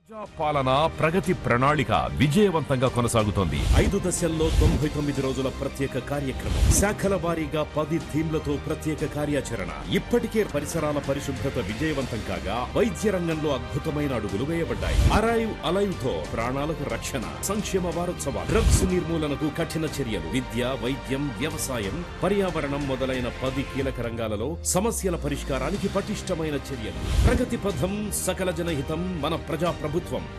ప్రజా పాలన ప్రగతి ప్రణాళిక విజయవంతంగా కొనసాగుతోంది ఐదు దశల్లో తొంభై తొమ్మిది రోజుల ప్రత్యేక కార్యక్రమం శాఖల వారీగా పది థీమ్లతో ప్రత్యేక కార్యాచరణ ఇప్పటికే పరిసరాల పరిశుభ్రత విజయవంతం కాగా వైద్య రంగంలో అద్భుతమైన అడుగులు వేయబడ్డాయి అరైవ్ అలైవ్ తో ప్రాణాలకు రక్షణ సంక్షేమ వారోత్సవాలు డ్రగ్స్ నిర్మూలనకు కఠిన చర్యలు విద్య వైద్యం వ్యవసాయం పర్యావరణం మొదలైన పది కీలక రంగాలలో సమస్యల పరిష్కారానికి పటిష్టమైన చర్యలు ప్రగతి పథం సకల జనహితం మన ప్రజా ప్రభుత్వం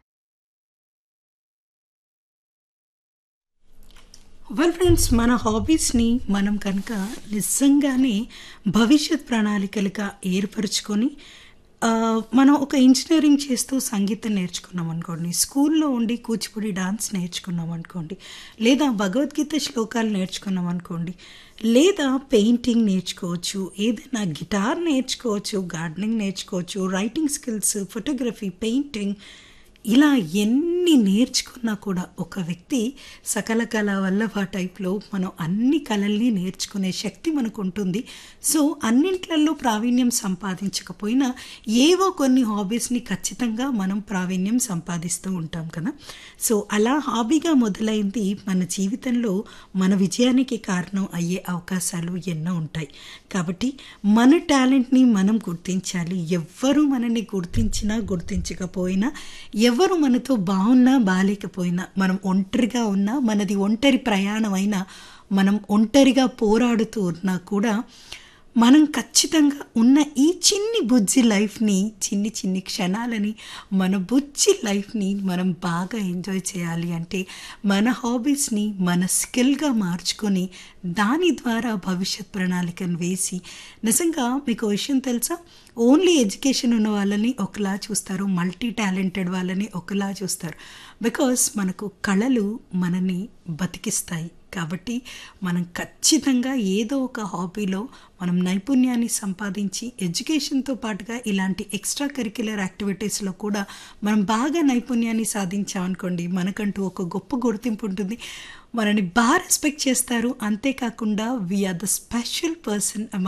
వెల్ ఫ్రెండ్స్ మన హాబీస్ని మనం కనుక నిజంగానే భవిష్యత్ ప్రణాళికలుగా ఏర్పరచుకొని ఆ, మనం ఒక ఇంజనీరింగ్ చేస్తూ సంగీతం నేర్చుకున్నాం అనుకోండి స్కూల్లో ఉండి కూచిపూడి డాన్స్ నేర్చుకున్నాం అనుకోండి లేదా భగవద్గీత శ్లోకాలు నేర్చుకున్నాం అనుకోండి లేదా పెయింటింగ్ నేర్చుకోవచ్చు ఏదైనా గిటార్ నేర్చుకోవచ్చు గార్డెనింగ్ నేర్చుకోవచ్చు రైటింగ్ స్కిల్స్ ఫోటోగ్రఫీ పెయింటింగ్ ఇలా ఎన్ని నేర్చుకున్నా కూడా ఒక వ్యక్తి సకల కళ వల్లభ టైప్లో మనం అన్ని కళల్ని నేర్చుకునే శక్తి మనకు ఉంటుంది సో అన్నింట్లలో ప్రావీణ్యం సంపాదించకపోయినా ఏవో కొన్ని హాబీస్ని ఖచ్చితంగా మనం ప్రావీణ్యం సంపాదిస్తూ ఉంటాం కదా సో అలా హాబీగా మొదలైంది మన జీవితంలో మన విజయానికి కారణం అయ్యే అవకాశాలు ఎన్నో ఉంటాయి కాబట్టి మన టాలెంట్ని మనం గుర్తించాలి ఎవ్వరు మనల్ని గుర్తించినా గుర్తించకపోయినా ఎవరు మనతో బాగున్నా బాగాలేకపోయినా మనం ఒంటరిగా ఉన్నా మనది ఒంటరి ప్రయాణం అయినా మనం ఒంటరిగా పోరాడుతూ ఉన్నా కూడా మనం ఖచ్చితంగా ఉన్న ఈ చిన్ని బుజ్జి లైఫ్ని చిన్ని చిన్ని క్షణాలని మన బుజ్జి లైఫ్ని మనం బాగా ఎంజాయ్ చేయాలి అంటే మన హాబీస్ని మన స్కిల్గా మార్చుకొని దాని ద్వారా భవిష్యత్ ప్రణాళికను వేసి నిజంగా మీకు ఓ విషయం తెలుసా ఓన్లీ ఎడ్యుకేషన్ ఉన్న వాళ్ళని ఒకలా చూస్తారు మల్టీ టాలెంటెడ్ వాళ్ళని ఒకలా చూస్తారు బికాస్ మనకు కళలు మనని బతికిస్తాయి కాబట్టి మనం ఖచ్చితంగా ఏదో ఒక హాబీలో మనం నైపుణ్యాన్ని సంపాదించి ఎడ్యుకేషన్తో పాటుగా ఇలాంటి ఎక్స్ట్రా కరిక్యులర్ యాక్టివిటీస్లో కూడా మనం బాగా నైపుణ్యాన్ని సాధించామనుకోండి మనకంటూ ఒక గొప్ప గుర్తింపు ఉంటుంది మనని బాగా రెస్పెక్ట్ చేస్తారు అంతేకాకుండా వీఆర్ ద స్పెషల్ పర్సన్